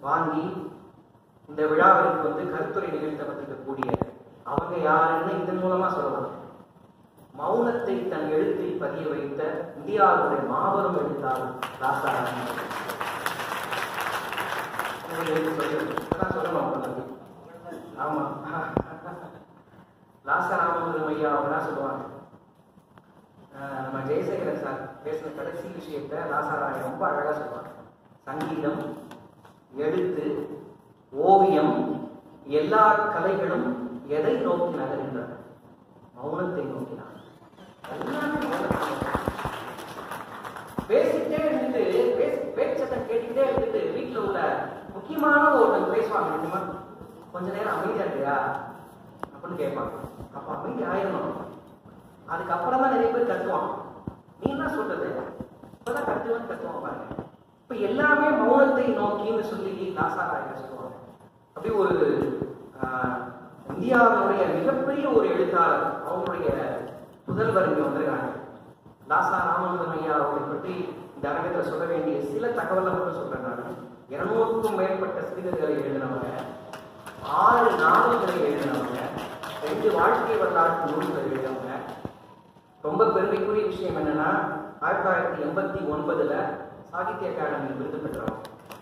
வாங்கி இந்த விழாவிற்கு வந்து கருத்துரை நிகழ்த்த வந்திருக்கக்கூடிய அவங்க யாருன்னு இதன் மூலமா சொல்லலாம் மௌனத்தை தன் எழுத்தில் பதிய வைத்த இந்தியாவுடைய மாபெரும் எழுத்தாளர் ராசாராம் அவர்கள். உங்களுக்கு சொல்லி- அதான் சொல்லணும் உங்களுக்கு. ஆமா லாசராமபுரம் ஐயா அவங்க தான் சொல்லுவாங்க ஆஹ் நம்ம ஜெயசேகரன் சார் பேசின கடைசி விஷயத்த ராசாராயம் ரொம்ப அழகா சொல்லுவாங்க சங்கீதம் எழுத்து ஓவியம் எல்லா கலைகளும் எதை நோக்கி நகர்கின்றன மௌனத்தை நோக்கினார் எல்லாமே மௌனத்தை நோக்கி. பேசிக்கிட்டே இருந்துட்டு பேச பேச்சத்தை கேட்டுக்கிட்டே இருந்துட்டு வீட்டுல உள்ள முக்கியமான ஒருத்தன் பேசுவாங்க தெரியுமா கொஞ்ச நேரம் அமைதியா இருக்கியா அப்படின்னு கேட்பாங்க அப்ப அமைதி ஆயிடணும் அதுக்கப்புறம் தான் நிறைய பேர் கத்துவான் நீ என்ன சொல்றது இப்பதான் கத்துவன் கத்துவான் பாருங்க இப்ப எல்லாமே மௌனத்தை நோக்கின்னு சொல்லி லாசாராய சொல்லுவாங்க அப்படி ஒரு ஆஹ், இந்தியாவினுடைய மிகப்பெரிய ஒரு எழுத்தாளர் அவங்களுடைய புதல்வர் இங்க வந்திருக்காங்க லாசா ராமலிங்கம் ஐயா அவர்களை பற்றி இந்த அரங்கத்தில் சொல்ல வேண்டிய சில தகவலை மட்டும் சொல்றேன் நான் இருநூறுக்கும் மேற்பட்ட சிறுகதைகளை எழுதினவங்க ஆறு நாவல்களை எழுதினவங்க ரெண்டு வாழ்க்கை வரலாற்று நூல்களை எழுதினவங்க ரொம்ப பெருமைக்குரிய விஷயம் என்னன்னா ஆயிரத்தி தொள்ளாயிரத்தி எண்பத்தி ஒன்பதுல சாகித்ய அகாடமி விருது பெற்றவங்க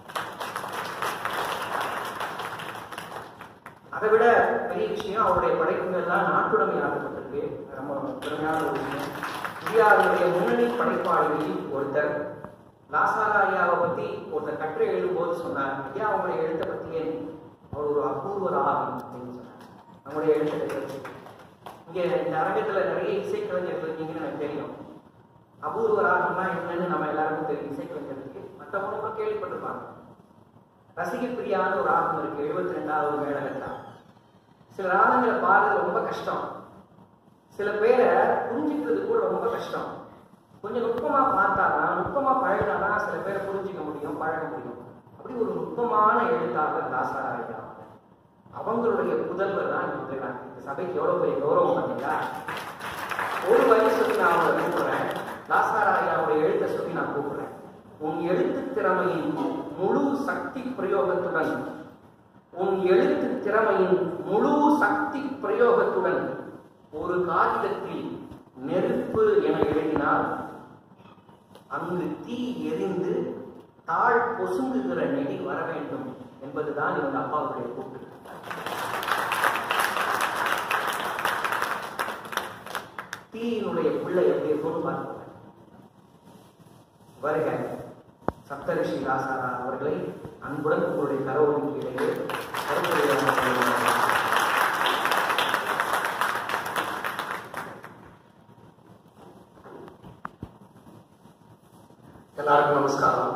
அதை விட பெரிய விஷயம் அவருடைய படைப்புகள்லாம் நாட்டுடைமை ஆக்கப்பட்டிருக்கு ரொம்ப பெருமையான ஒரு விஷயம் இந்தியாவுடைய முன்னணி படைப்பாளிகளில் ஒருத்தர் லாசாரா ஐயாவை பத்தி ஒருத்தர் கட்டுரை எழுதும்போது சொன்னார் ஐயா அவங்களுடைய எழுத்தை பத்தியே அவர் ஒரு அபூர்வ ராகம் அப்படின்னு சொன்னார் நம்முடைய எழுத்தை பற்றி இங்க இந்த அரங்கத்துல நிறைய இசைக்கலைஞர்கள் இருக்கீங்கன்னு எனக்கு தெரியும் அபூர்வ ராகம்னா என்னன்னு நம்ம எல்லாருக்கும் தெரியும் இசைக்கலைஞர்களுக்கு மற்றவங்களும் கேள்விப்பட்டிருப்பாங்க ரசிக பிரியான ஒரு ராகம் இருக்கு எழுபத்தி ரெண்டாவது மேலகத்தா சில ராகங்களை பாடுறது ரொம்ப கஷ்டம் சில பேரை புரிஞ்சுக்கிறது கூட ரொம்ப கஷ்டம் கொஞ்சம் நுட்பமா பார்த்தாதான் நுட்பமா பழகினாதான் சில பேரை புரிஞ்சுக்க முடியும் பழக முடியும் அப்படி ஒரு நுட்பமான எழுத்தாளர் தாசாராயா அவங்களுடைய புதல்வர் தான் இங்க வந்திருக்காங்க இந்த சபைக்கு எவ்வளவு பெரிய கௌரவம் பார்த்தீங்களா ஒரு வழி சொல்லி நான் அவங்களை கூப்பிடுறேன் லாசாராயாவுடைய எழுத்தை சொல்லி நான் கூப்பிடுறேன் உன் எழுத்து திறமையின் முழு சக்தி பிரயோகத்துடன் உன் எழுத்து திறமையின் முழு சக்தி பிரயோகத்துடன் ஒரு காகிதத்தில் நெருப்பு என எழுதினால் அங்கு தீ எரிந்து தாழ் பொசுங்குகிற நெடி வர வேண்டும் என்பதுதான் இவங்க அப்பாவுடைய கூட்டு தீயினுடைய பிள்ளை எப்படி இருக்கும்னு பார்ப்போம் வருக சப்தரிஷி ராசாரா அவர்களை அன்புடன் உங்களுடைய கரவொலிக்கு இடையே கருத்துரையாக கொள்கிறார்கள். எல்லாருக்கும் நமஸ்காரம்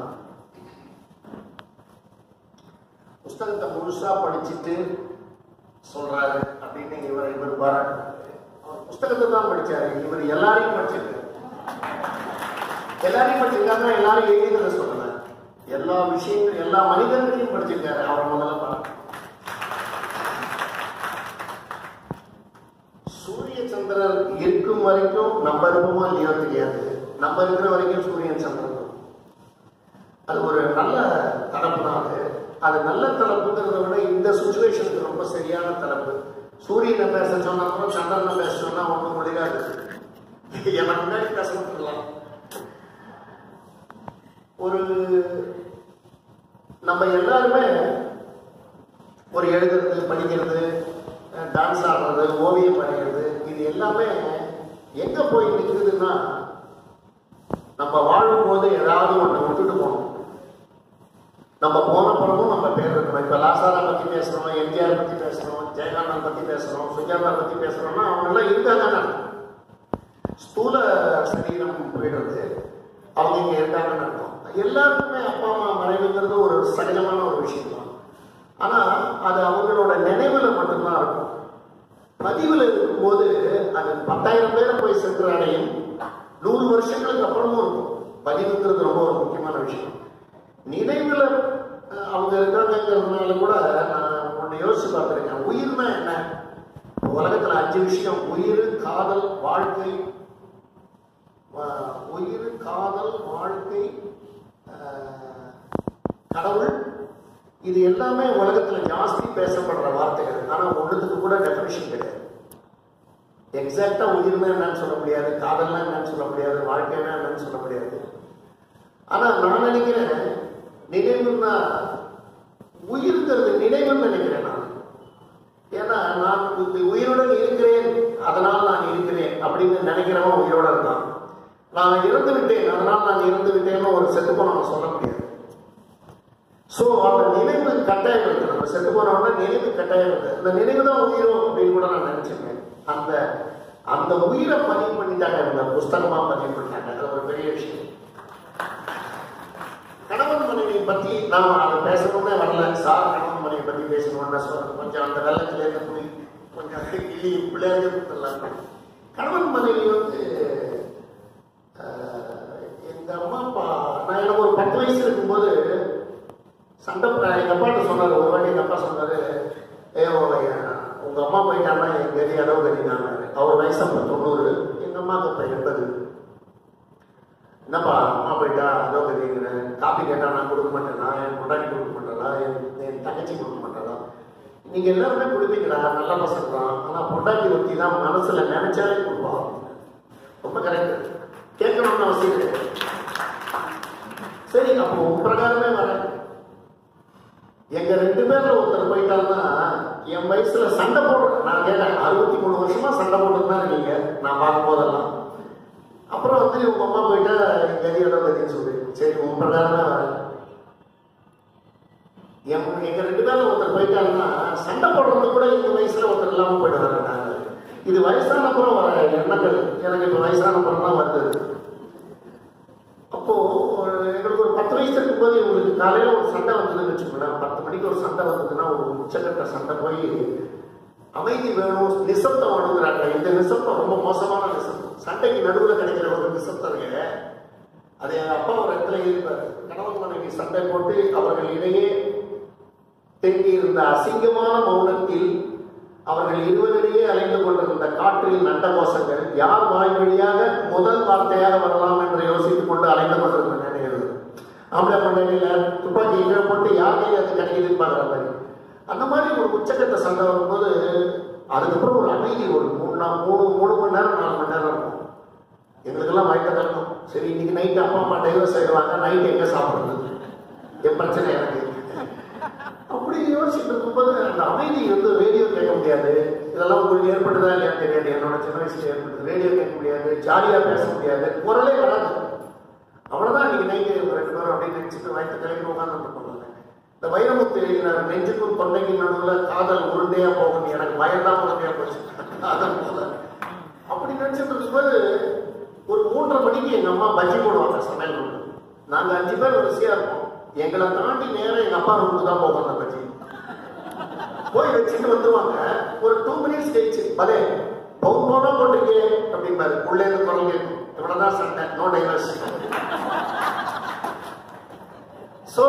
புஸ்தகத்தை முழுசா படிச்சுட்டு சொல்றாரு அப்படின்னு இவர் இவர் பாராட்டுறாரு அவர் புஸ்தகத்தை தான் படிச்சாரு இவர் எல்லாரையும் படிச்சிருக்காரு எல்லாரையும் படிச்சிருக்காருன்னா எல்லாரும் எழுதுறத சொல்லல எல்லா விஷயங்களும் எல்லா மனிதர்களையும் படிச்சிருக்காரு அவர் முதல்ல பாருங்க சூரிய சந்திரன் இருக்கும் வரைக்கும் நம்ம இருப்போமோ இல்லையோ தெரியாது நம்ம இருக்கிற வரைக்கும் சூரியன் சந்திரன் இருக்கும். அது ஒரு நல்ல தலைப்பு தான் அது அது நல்ல தலைப்புங்கிறத விட இந்த சுச்சுவேஷனுக்கு ரொம்ப சரியான தலைப்பு சூரியனை பேச சொன்னா கூட சந்திரனை பேச சொன்னா ஒன்றும் முடியாது எனக்கு முன்னாடி பேச விட்டுலாம் ஒரு நம்ம எல்லாருமே ஒரு எழுதுறது படிக்கிறது டான்ஸ் ஆடுறது ஓவியம் வரைகிறது இது எல்லாமே எங்க போய் நிற்குதுன்னா நம்ம வாழும்போது ஏதாவது ஒன்று விட்டுட்டு போகணும் நம்ம போன பிறகும் நம்ம பேர் இருக்கணும் இப்போ லாசாரா பற்றி பேசுகிறோம் எம்ஜிஆர் பற்றி பேசுகிறோம் ஜெயகாந்தன் பற்றி பேசுகிறோம் சுஜாதா பற்றி பேசுகிறோம்னா அவங்கெல்லாம் இருக்காங்க ஸ்தூல சரீரம் போயிடுறது அவங்க இங்கே இருக்காங்கன்னு அர்த்தம் எல்லாருக்குமே அப்பா அம்மா மறைவுங்கிறது ஒரு சகஜமான ஒரு விஷயம் தான் ஆனால் அது அவங்களோட நினைவில் மட்டும்தான் இருக்கும் பதிவில் இருக்கும்போது அது பத்தாயிரம் பேரை போய் சென்று அடையும் நூறு வருஷங்களுக்கு அப்புறமும் இருக்கும் பதிவுங்கிறது ரொம்ப ஒரு முக்கியமான விஷயம் நினைவில் அஹ், அவங்க இருக்காங்கிறதுனால கூட நான் ஒன்று யோசிச்சு பார்த்துருக்கேன் உயிர்னா என்ன உலகத்தில் அஞ்சு விஷயம் உயிர் காதல் வாழ்க்கை வ- உயிர் காதல் வாழ்க்கை அஹ், கடவுள் இது எல்லாமே உலகத்துல ஜாஸ்தி பேசப்படுற வார்த்தைகள் ஆனா ஒன்றுத்துக்கு கூட டெஃபினிஷன் கிடையாது எக்ஸாக்டா உயிர்னா என்னன்னு சொல்ல முடியாது காதல்னா என்னன்னு சொல்ல முடியாது வாழ்க்கைனா என்னன்னு சொல்ல முடியாது ஆனா நான் நினைக்கிறேன் நினைவுன்னா உயிர்ங்கிறது நினைவுன்னு நினைக்கிறேன் நான் ஏன்னா நான் இந்த உயிருடன் இருக்கிறேன் அதனால் நான் இருக்கிறேன் அப்படின்னு நினைக்கிறவன் உயிரோட இருக்கான் நான் இறந்து விட்டேன் அதனால் நான் இறந்து விட்டேன்னு ஒரு செத்து போனவன் சொல்ல முடியாது ஸோ அந்த நினைவு கட்டாயம் இருக்கு நம்ம செத்து போனோம்னா நினைவு கட்டாயம் இருக்கு அந்த நினைவு தான் உயிரும் அப்படின்னு கூட நான் நினைச்சிருக்கேன் அந்த அந்த உயிரை பதிவு பண்ணிட்டாங்க இந்த புஸ்தகமா பதிவு பண்ணிட்டாங்க அது ஒரு பெரிய விஷயம் கணவன் மனைவியை பத்தி நாம அதை பேசணும்னே வரல சார் கணவன் மனைவி பத்தி பேசணும்னு சொல்றேன் கொஞ்சம் அந்த வெள்ளத்துல இருந்து போய் கொஞ்சம் கிள்ளி பிள்ளைங்க கொடுத்துடலாம் கணவன் மனைவி வந்து ஆஹ், எங்க அம்மா அப்பா நான் எனக்கு ஒரு பத்து வயசு இருக்கும்போது சண்டை ப- எங்க அப்பாட்ட சொன்னாரு ஒரு வாட்டி எங்க அப்பா சொன்னாரு ஏ உங்க அம்மா போயிட்டாங்கன்னா என் கதி அளவு கதினாங்க அவர் வயசு அப்ப தொண்ணூறு எங்க அம்மாவுக்கு அப்ப எண்பது என்னப்பா அம்மா போயிட்டா அதோ கதிங்கிறேன் காப்பி கேட்டா நான் கொடுக்க மாட்டேனா என் பொண்டாட்டி கொடுக்க மாட்டேனா என் என் தங்கச்சி கொடுக்க மாட்டேனா நீங்க எல்லாருமே கொடுப்பீங்கடா நல்ல பசங்க தான் ஆனா பொண்டாட்டி ஒத்தி தான் மனசுல நினைச்சாலே கொடுப்பா ரொம்ப கரெக்ட் கேட்கணும்னு அவசியம் கிடையாது சரி அப்போ உன் பிரகாரமே வரேன் எங்க ரெண்டு பேர்ல ஒருத்தர் போயிட்டாருன்னா என் வயசுல சண்டை போடுற நான் கேட்டேன் அறுபத்தி மூணு வருஷமா சண்டை போட்டுட்டு தான் இருக்கீங்க நான் பார்க்கும் போதெல்லாம் அப்புறம் வந்து உங்க அம்மா போயிட்டா என் கதியோட கதின்னு சொல்லி சரி உன் பிரகாரமே வரேன் என் எங்க ரெண்டு பேர்ல ஒருத்தர் போயிட்டாருன்னா சண்டை போடுறது கூட இந்த வயசுல ஒருத்தர் இல்லாம போயிடுவாங்க நாங்க இது வயசான அப்புறம் வர எண்ணங்கள் எனக்கு இப்ப வயசான அப்புறம் தான் வருது அப்போ ஒரு எங்களுக்கு ஒரு பத்து வயசு இருக்கும்போது இவங்களுக்கு காலையில ஒரு சண்டை வந்ததுன்னு வச்சுக்கோங்களேன் பத்து மணிக்கு ஒரு சண்டை வந்ததுன்னா ஒரு உச்சக்கட்ட சண்டை போய் அமைதி வேணும் நிசப்தம் வேணுங்கிறாங்க இந்த நிசப்தம் ரொம்ப மோசமான நிசப்தம் சண்டைக்கு நடுவில் கிடைக்கிற ஒரு நிசப்தம் இருக்கு அது எங்க அப்பா ஒரு இடத்துல இருப்பார் கணவன் மனைவி சண்டை போட்டு அவர்கள் இடையே தேங்கி இருந்த அசிங்கமான மௌனத்தில் அவர்கள் இருவரிடையே அலைந்து கொண்டிருந்த காற்றில் நண்ட கோஷங்கள் யார் வாய் வழியாக முதல் வார்த்தையாக வரலாம் என்று யோசித்துக் கொண்டு அலைந்து கொண்டிருந்த நினைவு ஆம்பளை பொண்ணையில துப்பாக்கி கீழே போட்டு யார் கையில் அது கிடைக்குதுன்னு பார்க்குற மாதிரி அந்த மாதிரி ஒரு உச்சக்கட்ட சண்டை வரும்போது அதுக்கப்புறம் ஒரு அமைதி ஒரு மூணு நா- மூணு மூணு மணி நேரம் நாலு மணி நேரம் இருக்கும் எங்களுக்கெல்லாம் வாய்க்க தரணும் சரி இன்னைக்கு நைட்டு அப்பா அம்மா டைவர்ஸ் ஆயிடுவாங்க நைட் எங்க சாப்பிடுறது என் பிரச்சனை எனக்கு அப்படி யோசிச்சுட்டு இருக்கும்போது அந்த அமைதி வந்து ரேடியோ கேட்க முடியாது இதெல்லாம் உங்களுக்கு ஏற்படுதா இல்லையா தெரியாது என்னோட சின்ன வயசுல ஏற்படுது ரேடியோ கேட்க முடியாது ஜாலியா பேச முடியாது குரலே வராது அவ்வளவுதான் இன்னைக்கு நைட்டு ரெண்டு பேரும் அப்படின்னு நினைச்சிட்டு வயிற்று கிளம்பி உட்கார்ந்து போனாங்க இந்த வைரமுத்து எழுதினார் நெஞ்சுக்கும் தொண்டைக்கு நடுவில் காதல் உருண்டையா போகும் எனக்கு பயம்தான் உருண்டையா போச்சு காதல் போல அப்படி நினைச்சிட்டு இருக்கும்போது ஒரு மூன்றரை மணிக்கு எங்க அம்மா பஜ்ஜி போடுவாங்க சமையல் room ல. நாங்க அஞ்சு பேர் வரிசையா இருப்போம் எங்களை தாண்டி நேரம் எங்க அப்பா ரூமுக்கு தான் போவோம் அந்த பஜ்ஜி போய் வச்சுட்டு வந்துருவாங்க ஒரு டூ மினிட்ஸ் கழிச்சு பலே பவுன் பவுனா போட்டிருக்கே அப்படிம்பாரு உள்ளே இருந்து குரல் கேட்கும் இவ்வளவுதான் சண்டை நோ டைவர்ஸ் ஸோ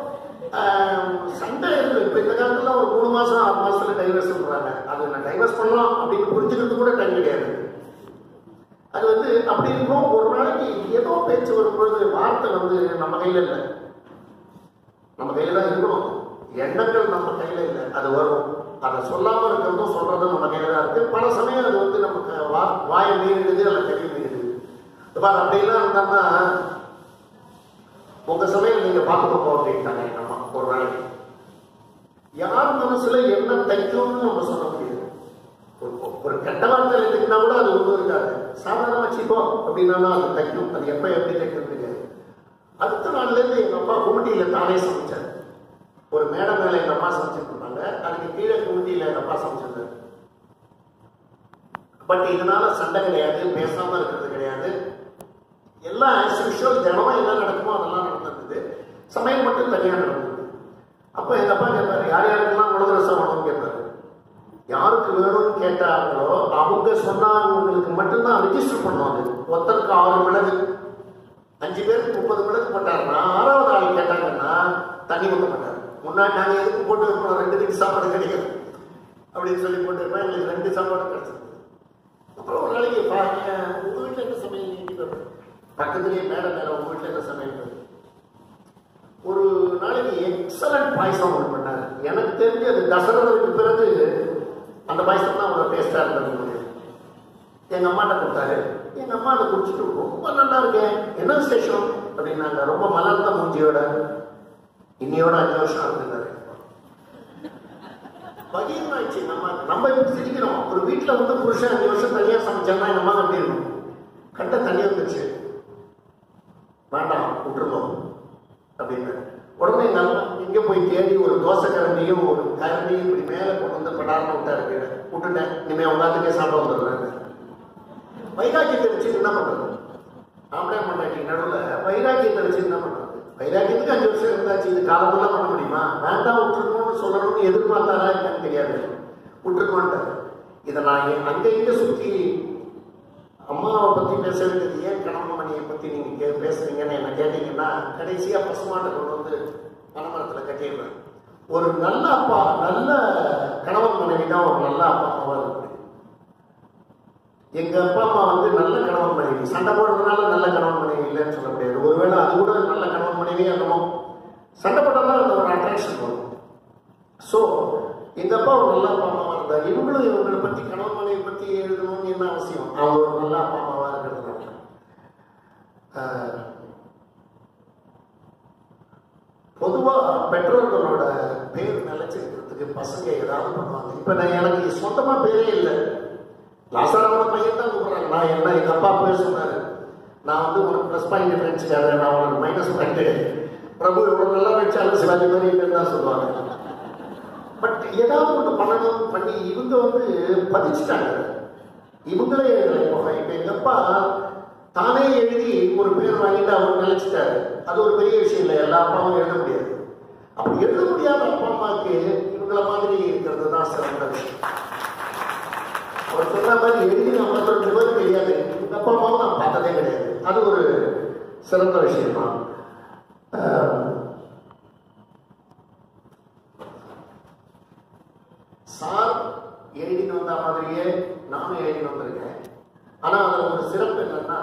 சண்டை இருக்கு இப்போ இந்த காலத்துல ஒரு மூணு மாசம் ஆறு மாசத்துல டைவர்ஸ் சொல்றாங்க அது நான் டைவர்ஸ் பண்ணலாம் அப்படின்னு புரிஞ்சுக்கிறது கூட டைம் கிடையாது அது வந்து அப்படி இருக்கும் ஒரு நாளைக்கு ஏதோ பேச்சு வரும்பொழுது வார்த்தை வந்து நம்ம கையில இல்லை நம்ம கையில தான் இருக்கணும் எண்ணங்கள் நம்ம கையில இல்லை அது வரும் அதை சொல்லாம இருக்கிறதும் சொல்றதும் நம்ம கையில தான் இருக்கு பல சமயம் அது வந்து நமக்கு வா வாயை மீறிடுது அல்ல கறி மீறிடுது இப்போ அப்படியெல்லாம் இருந்தாங்கன்னா உங்க சமையல் நீங்க பார்த்துக்க போக அப்படின்ட்டாங்க எங்க அம்மா ஒரு நாளைக்கு யார் மனசுல என்ன தைக்கும்னு நம்ம சொல்ல முடியாது ஒரு- ஒரு கெட்ட வார்த்தை எழுதிக்கினா கூட அது ஒன்றும் இருக்காது சாதாரணமா வச்சுக்கோ அப்படின்னா அது தைக்கும் அது எப்ப எப்படி தைக்கும் தெரியாது அடுத்த நாள்ல இருந்து எங்க அப்பா குமிட்டியில தானே சமைச்சார் ஒரு மேடை மேல எங்க அம்மா சமைச்சிட்டு இருந்தாங்க அதுக்கு கீழே குமிட்டியில எங்க அப்பா சமைச்சிருந்தாரு பட் இதனால சண்டை கிடையாது பேசாம இருக்கிறது கிடையாது எல்லாம் ஆஸ் யூஷுவல் தினமும் என்ன நடக்குமோ அதெல்லாம் நடந்திருக்குது சமையல் மட்டும் தனியா நடந்தது அப்போ எங்க அப்பா கேட்பாரு யார் யாருக்கெல்லாம் உலக ரசம் வேணும்னு கேட்பாரு யாருக்கு வேணும்னு கேட்டாங்களோ அவங்க சொன்னாங்களுக்கு மட்டும்தான் ரிஜிஸ்டர் பண்ணுவாங்க ஒருத்தருக்கு ஆறு மிளகு அஞ்சு பேருக்கு முப்பது மிளகு போட்டாருன்னா ஆறாவது ஆள் கேட்டாங்கன்னா தண்ணி ஊற்ற மாட்டாரு முன்னாடி நாங்கள் எதுக்கு போட்டு வைப்போம் ரெண்டு வீட்டு சாப்பாடு கிடைக்கும் அப்படின்னு சொல்லி போட்டு வைப்போம் எங்களுக்கு ரெண்டு சாப்பாடு கிடைச்சது அப்புறம் ஒரு நாளைக்கு பாருங்க உங்க வீட்டில் என்ன சமையல் நீங்க பக்கத்துலேயே மேடம் மேல உங்க வீட்டில் என்ன சமையல் ஒரு நாளைக்கு எக்ஸலண்ட் பாயசம் ஒன்று பண்ணாரு எனக்கு தெரிஞ்சு அது தசரதற்கு பிறகு அந்த பாயசம் தான் அவரோட டேஸ்டாக இருந்தது முடியும் எங்கள் அம்மாட்ட கொடுத்தாரு எங்கள் அம்மா அதை குடிச்சிட்டு ரொம்ப நல்லா இருக்கேன் என்ன விசேஷம் அப்படின்னாங்க ரொம்ப மலர்ந்த மூஞ்சியோட இன்னையோட அஞ்சு வருஷம் இருந்தாரு பகிர்வாயிடுச்சு நம்ம நம்ம இப்படி சிரிக்கிறோம் ஒரு வீட்டில் வந்து புருஷன் அஞ்சு வருஷம் தனியாக சமைச்சாங்கன்னா எங்கள் அம்மா எப்படி இருக்கும் கண்ட தண்ணி வந்துச்சு வேண்டாம் விட்டுருவோம் அப்படின்னு உடனே எங்கள் அம்மா இங்கே போய் தேடி ஒரு தோசை கரண்டியும் ஒரு கரண்டியும் இப்படி மேலே கொண்டு வந்து படார்னு விட்டாரு கீழே விட்டுட்டேன் இனிமேல் உங்காத்துக்கே சாப்பிட வந்துடுறேன் வைராக்கியத்தை வச்சு என்ன பண்றது ஆம்பளை பண்ணாட்டி நடுவில் வைராக்கியத்தை வச்சு என்ன பண்றது வைராக்கியத்துக்கு அஞ்சு வருஷம் இருந்தாச்சு இது காலமெல்லாம் பண்ண முடியுமா வேண்டாம் விட்டுருக்கணும்னு சொல்லணும்னு எதிர்பார்த்தாரா என்னன்னு தெரியாது விட்டுருக்கோன்ட்டார் இதை நான் என் அங்க இங்க சுற்றி அம்மாவை பத்தி பேச வேண்டியது ஏன் கணவன் மணியை பத்தி நீங்க கே பேசுறீங்கன்னு என்ன கேட்டீங்கன்னா கடைசியா பசுமாட்டை கொண்டு வந்து பனைமரத்துல கட்டிடுறேன் ஒரு நல்ல அப்பா நல்ல கணவன் மனைவி தான் ஒரு நல்ல அப்பா அம்மாவா இருக்க முடியும் எங்க அப்பா அம்மா வந்து நல்ல கணவன் மனைவி சண்டை போடுறதுனால நல்ல கணவன் மனைவி இல்லைன்னு சொல்ல முடியாது ஒருவேளை அது கூட நல்ல கணவன் மனைவி என்னமோ சண்டை போட்டாலும் அந்த ஒரு அட்ராக்ஷன் வரும் ஸோ எங்க அப்பா ஒரு நல்ல அப்பா அம்மாவா இருந்தார் இவங்களும் இவங்களை பத்தி கணவன் மனைவி பத்தி எழுதணும்னு என்ன அவசியம் அவங்க ஒரு நல்ல அப்பா அம்மாவா இருக்கிறதுனால ஆஹ், பொதுவா பெற்றோர்களோட பேர் நிலைச்சிருக்கிறதுக்கு பசங்க ஏதாவது பண்ணுவாங்க இப்ப நான் எனக்கு சொந்தமா பேரே இல்லை லாசாராவோட பையன் தான் கூப்பிடுறாங்க நான் என்ன எங்க அப்பா பேர் சொன்னாரு நான் வந்து உனக்கு ப்ளஸ் பாயிண்ட் ஃப்ரெண்ட்ஸ்க்காக நான் உனக்கு மைனஸ் பாயிண்ட் பிரபு இவ்வளவு நல்லா வச்சாலும் சிவாஜி மாதிரி இல்லைன்னு தான் சொல்லுவாங்க பட் ஏதாவது ஒன்று பண்ணணும் பண்ணி இவங்க வந்து பதிச்சுட்டாங்க இவங்களே எழுதலை இப்போ இப்போ எங்க அப்பா தானே எழுதி ஒரு பேர் வாங்கிட்டு அவர் நினைச்சிட்டாரு அது ஒரு பெரிய விஷயம் இல்லை எல்லா அப்பாவும் எழுத முடியாது அப்படி எழுத முடியாத அப்பா அம்மாவுக்கு இவங்கள மாதிரி இருக்கிறது தான் சிறந்த விஷயம் அவர் சொன்ன மாதிரி எழுதி நம்ம ரெண்டு பேரும் தெரியாது எங்க அப்பா அம்மாவும் நான் பார்த்ததே கிடையாது அது ஒரு சிறந்த விஷயம் தான் சார் எழுதிட்டு வந்த மாதிரியே நானும் எழுதிட்டு வந்திருக்கேன் ஆனா அதுல ஒரு சிறப்பு என்னன்னா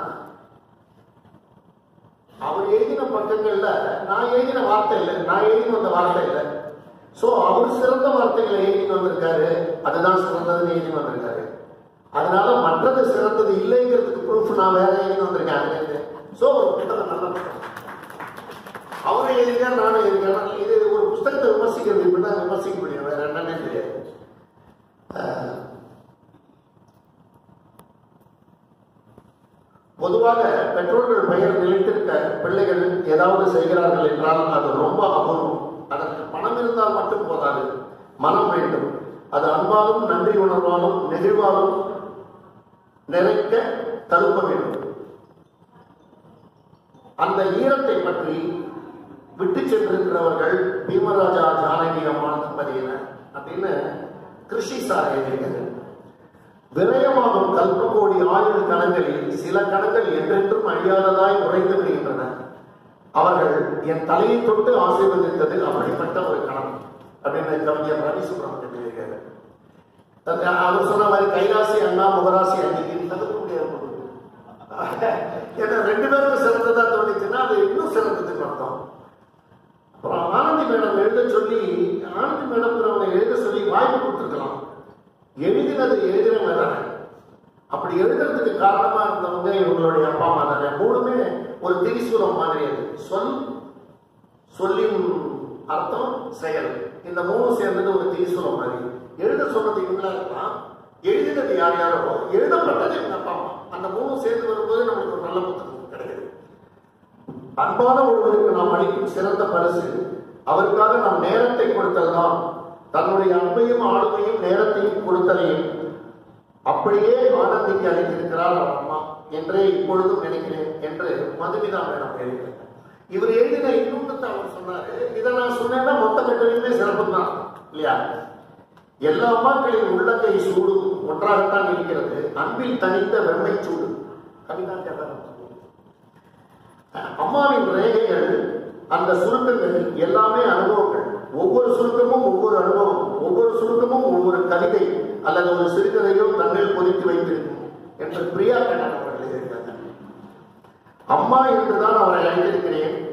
அவர் எழுதின பக்கங்கள்ல நான் எழுதின வார்த்தை இல்லை நான் எழுதி வந்த வார்த்தை இல்லை சோ அவர் சிறந்த வார்த்தைகளை எழுதி வந்திருக்காரு அதுதான் சிறந்ததுன்னு எழுதி வந்திருக்காரு அதனால மற்றது சிறந்தது இல்லைங்கிறதுக்கு ப்ரூஃப் நான் வேற எழுதி வந்திருக்கேன் அதுலேருந்து ஸோ ஒரு புத்தகம் நல்ல புத்தகம் அவரும் எழுதியார் நானும் எழுதியார் இது ஒரு புத்தகத்தை விமர்சிக்கிறது இப்படிதான் விமர்சிக்க முடியும் வேற என்னன்னே தெரியாது ஆஹ், பொதுவாக பெற்றோர்கள் பெயர் நிலைத்திருக்க பிள்ளைகள் ஏதாவது செய்கிறார்கள் என்றால் அது ரொம்ப அபூர்வம் அதற்கு பணம் இருந்தால் மட்டும் போதாது மனம் வேண்டும் அது அன்பாலும் நன்றி உணர்வாலும் நெகிழ்வாலும் நிறைக்க தருப்ப வேண்டும் அந்த ஈரத்தை பற்றி விட்டு சென்றிருக்கிறவர்கள் பீமராஜா ஜானகி அம்மாள் தம்பதியினர் அப்படின்னு கிருஷி சார் எழுதியிருக்கிறது விரயமாகும் கல்பகோடி ஆயுள் கணங்களில் சில கணங்கள் என்றென்றும் அழியாததாய் உறைந்து விடுகின்றன அவர்கள் என் தலையை தொட்டு ஆசீர்வதித்தது அப்படிப்பட்ட ஒரு கணம் அப்படின்னு கவிஞர் ரவி சுப்பிரமணியன் எழுதியிருக்காரு அது அவர் சொன்ன மாதிரி கைராசி அண்ணா முகராசி அன்னைக்கு தகுக்க முடியாது ஏன்னா ரெண்டு பேருக்கும் சிறந்ததா தோணுச்சுன்னா அது இன்னும் சிறந்ததுன்னு அர்த்தம் அப்புறம் ஆனந்தி மேடம் எழுத சொல்லி ஆனந்தி மேடம் அவங்க எழுத சொல்லி வாய்ப்பு கொடுத்துருக்கலாம் எழுதினது எழுதினவங்க தானே அப்படி எழுதுறதுக்கு காரணமா இருந்தவங்க இவங்களுடைய அப்பா அம்மா தானே மூணுமே ஒரு திரிசூலம் மாதிரி அது சொல் சொல்லின் அர்த்தம் செயல் இந்த மூணு சேர்ந்தது ஒரு திரிசூலம் மாதிரி எழுத சொன்னது இவங்களா இருக்கலாம் எழுதினது யார் யாரோ எழுதப்பட்டது எங்க அப்பா அம்மா அந்த மூணு சேர்ந்து வரும்போது நம்மளுக்கு ஒரு நல்ல புத்தகம் கிடைக்குது அன்பான ஒருவருக்கு நாம் அளிக்கும் சிறந்த பரிசு அவருக்காக நாம் நேரத்தை கொடுத்ததுதான் தன்னுடைய அன்பையும் ஆளுமையும் நேரத்தையும் கொடுத்ததையும் அப்படியே ஆனந்திக்கு அளித்திருக்கிறார் அவர் அம்மா என்றே இப்பொழுதும் நினைக்கிறேன் என்று மதுமிதா மேடம் எழுதினார் இவர் எழுதின இன்னொன்று அவர் சொன்னாரு இதை நான் சொன்னேன்னா மொத்த கட்டுரையுமே சிறப்பு தான் இல்லையா எல்லா அம்மாக்களின் உள்ளங்கை சூடும் ஒன்றாகத்தான் இருக்கிறது அன்பில் தனித்த வெண்மை சூடு கவிதான் கேட்டார் அம்மாவின் ரேகைகள் அந்த சுருக்கங்கள் எல்லாமே அனுபவங்கள் ஒவ்வொரு சுருக்கமும் ஒவ்வொரு அனுபவம் ஒவ்வொரு சுருக்கமும் ஒவ்வொரு கவிதை அல்லது ஒரு சிறுகதையோ தன்னில் பொதித்து வைத்திருக்கும் என்று பிரியா கண்ணன் அவர்கள் எழுதியிருக்காங்க அம்மா என்றுதான் அவரை அழைத்திருக்கிறேன்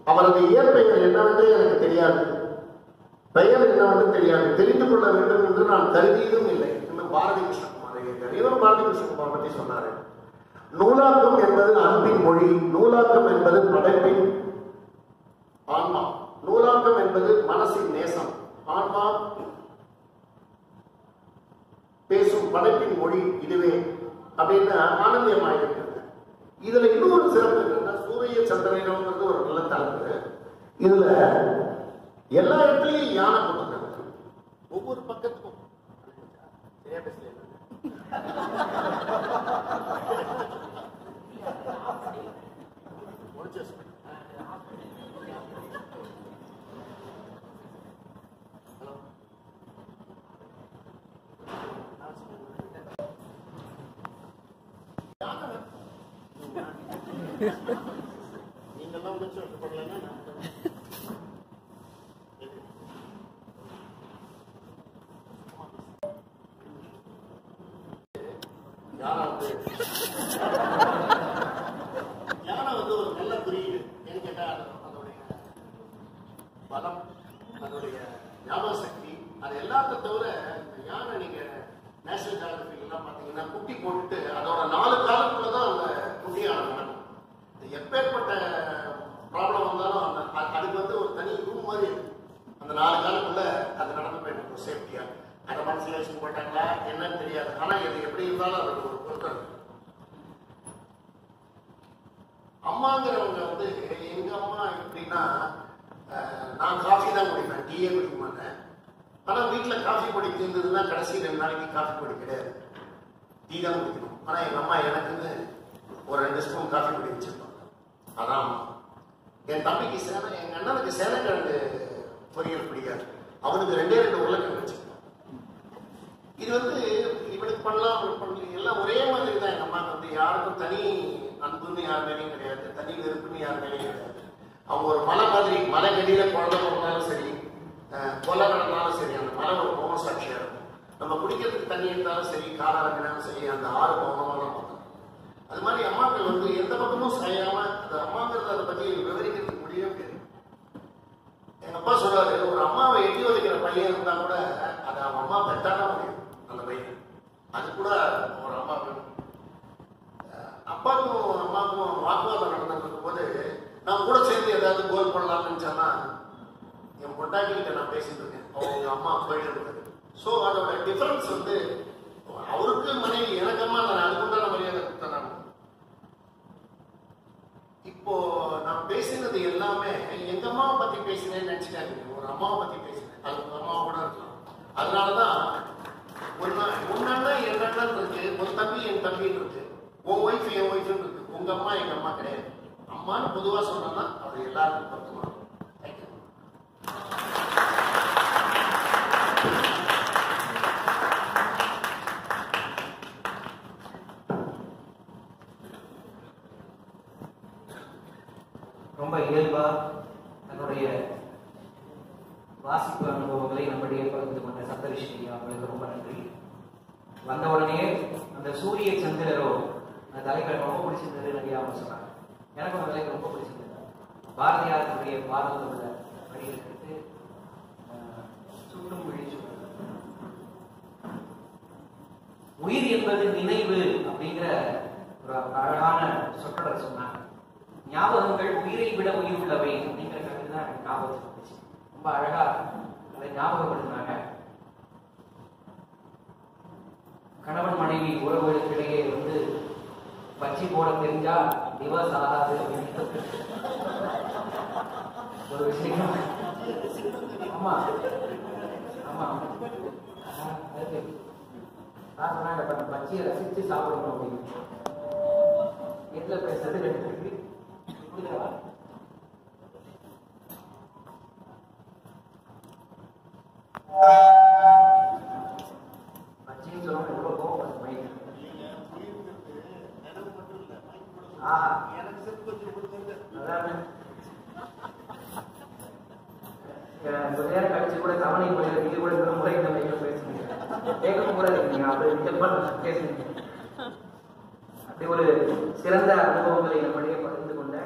அவரது இயற்பெயர் என்னவென்றே எனக்கு தெரியாது பெயர் என்னவென்று தெரியாது தெரிந்து கொள்ள வேண்டும் என்று நான் கருதியதும் இல்லை இன்னும் பாரதி கிருஷ்ணகுமார் ஐயர் இவர் பாரதி கிருஷ்ணகுமார் பற்றி சொன்னாரு நூலாக்கம் என்பது அன்பின் மொழி நூலாக்கம் என்பது படைப்பின் ஆன்மா நூலாக்கம் என்பது மனசின் நேசம் ஆன்மா பேசும் படைப்பின் மொழி இதுவே அப்படின்னு ஆனந்தியமாயிருக்கிறது இதுல இன்னொரு சிறப்பு என்னன்னா சூரிய சந்திரங்கிறது ஒரு நல்ல தலைப்பு இதுல எல்லா இடத்துலயும் யானை போட்டிருக்காங்க ஒவ்வொரு பக்கத்துக்கும் சரியா பேசல நீங்கெல்லாம் உணர்ச்சி வசப்படலைன்னா நான் யானை வந்து யானை வந்து ஒரு நல்ல குறியீடு ஏன்னு கேட்டா அது- அதோடைய பலம் அதோடைய ஞாபக சக்தி அது எல்லாத்த தவிர இந்த யானை நீங்க நேஷனல் ஜியாகிரபிக் எல்லாம் பாத்தீங்கன்னா குட்டி போட்டுட்டு அதோட நாலு காலத்துக்குள்ள தான் அந்த குட்டியான நடக்கும் இது எப்பேற்பட்ட ப்ராப்ளம் வந்தாலும் அந்த அ- அதுக்கு வந்து ஒரு தனி ரூம் மாதிரி இருக்கு அந்த நாலு காலத்துக்குள்ள அது நடந்து போயிடும் சேஃப்டியா அதை மனசுல வச்சு போட்டாங்களா என்னன்னு தெரியாது ஆனா இது எப்படி இருந்தாலும் அது ஒரு பொருத்தம் இருக்கு. அம்மாங்கிறவங்க வந்து எங்க அம்மா எப்படின்னா அஹ், நான் காஃபி தான் குடிப்பேன் டீயே குடிக்க மாட்டேன் ஆனா வீட்டுல காஃபி பொடி தீர்ந்ததுன்னா கடைசி ரெண்டு நாளைக்கு காஃபி பொடி கிடையாது டீ தான் குடிக்கணும் ஆனா எங்க அம்மா எனக்குன்னு ஒரு ரெண்டு ஸ்பூன் காஃபி பொடி வச்சிருப்பாங்க அதான் அம்மா என் தம்பிக்கு சேனை எங்க அண்ணனுக்கு சேனைக்கிழங்கு பொரியல் பிடிக்காது அவனுக்கு ரெண்டே ரெண்டு உருளைக்கிழங்கு வச்சிருப்பான் இது வந்து இவனுக்கு பண்ணலாம் அவனுக்கு பண்ணலாம் எல்லாம் ஒரே மாதிரி தான் எங்க அம்மாவுக்கு வந்து யாருக்கும் தனி அன்புன்னு யார் மேலேயும் கிடையாது தனி வெறுப்புன்னு யார் மேலேயும் கிடையாது அவங்க ஒரு மலை மாதிரி மலை வெளியில குழந்தை பிறந்தாலும் சரி அஹ், கொலை நடந்தாலும் சரி அந்த மலை ஒரு மௌன சாட்சியா இருக்கும் நம்ம குடிக்கிறதுக்கு தண்ணி எடுத்தாலும் சரி காலம் இறங்கினாலும் சரி அந்த ஆறு மௌனமாக தான் பார்க்கணும் அது மாதிரி அம்மாக்கள் வந்து எந்த பக்கமும் சாயாம அந்த அம்மாங்கிறத அதை பத்தி விவரிக்கிறதுக்கு முடியவே முடியாது எங்க அப்பா சொல்றாரு ஒரு அம்மாவை எட்டி வதைக்கிற பையன் இருந்தா கூட அது அவன் அம்மா பெற்றாதான் முடியும் அந்த பையன் அது கூட ஒரு அம்மா வேணும் அஹ் அப்பாவுக்கும் அம்மாவுக்கும் வாக்குவாதம் நடந்துருக்கும் போது நான் கூட சேர்ந்து ஏதாவது கோல் பண்ணலாம்னு நினைச்சேன்னா என் பொண்டாட்டிகிட்ட நான் பேசிட்டு இருக்கேன் அவங்க அம்மா போயிட்டு இருக்காரு ஸோ அதோட டிஃபரன்ஸ் வந்து அவருக்கு மனைவி எனக்கு அம்மா நான் அதுக்குண்டான மரியாதை கொடுத்தேன் நான் இப்போ நான் பேசினது எல்லாமே எங்க அம்மாவை பத்தி பேசினேன்னு நினைச்சிட்டாங்க ஒரு அம்மாவை பத்தி பேசினேன் அது உங்க அம்மாவை கூட இருக்கலாம் அதனாலதான் உன்ன உன்னண்ணா என் அண்ணன் இருக்கு உன் தம்பி என் தம்பின்னு இருக்கு உன் ஒய்ஃப் என் ஒய்ஃப்னு இருக்கு உங்க அம்மா எங்க அம்மா கிடையாது அம்மான்னு பொதுவா சொன்னோம்னா அது எல்லாருக்கும் பொருத்தமா தேங்க்யூ ரொம்ப இயல்பா தன்னுடைய வாசிப்பு அனுபவங்களை நம்முடைய பகிர்ந்து கொண்ட சப்தரிஷி அவங்களுக்கு ரொம்ப நன்றி வந்த உடனே அந்த சூரிய சந்திரரோ அந்த தலைப்பு எனக்கு ரொம்ப பிடிச்சிருந்தது நிறைய அவங்க சொன்னாங்க எனக்கும் அந்த தலைப்பு ரொம்ப பிடிச்சிருந்தது பாரதியாருடைய பாடல் உள்ள வரிகளுக்கு அஹ், சுட்டும் விழிச்சு உயிர் என்பது நினைவு அப்படிங்கிற ஒரு அழகான சொற்றொடர் சொன்னாங்க ஞாபகங்கள் உயிரை விட உயிர் உள்ளவை அப்படிங்கிற கருத்து தான் எனக்கு ஞாபகம் வந்துச்சு ரொம்ப அழகா அதை ஞாபகப்படுத்தினாங்க கணவன் மனைவி உறவுகளுக்கிடையே வந்து பச்சி போட தெரிஞ்சா டிவோர்ஸ் ஆகாது அப்படின்னு ஒரு விஷயம் ஆமா ஆமா ஆ, அதுக்கு நான் சொன்னாங்க "இப்ப இந்த பச்சியை ரசிச்சு சாப்பிடணும் அப்படின்னு வீட்டுல பேசுறது ரெண்டு இருக்கு புரியுதா பச்சின்னு சொன்னா எவ்வளவு கோவம் வருது மைண்ட் ஆஹா அதானே அஹ் கொஞ்ச நேரம் கழிச்சு கூட தவணை முறையில் இது கூட இந்த முறை நம்ம எங்க பேசுனீங்க கேட்கும் கூட இருக்கீங்க அப்படி நிஜமா பேசுனீங்க அப்படி ஒரு சிறந்த அனுபவங்களை நம்முடைய பகிர்ந்து கொண்ட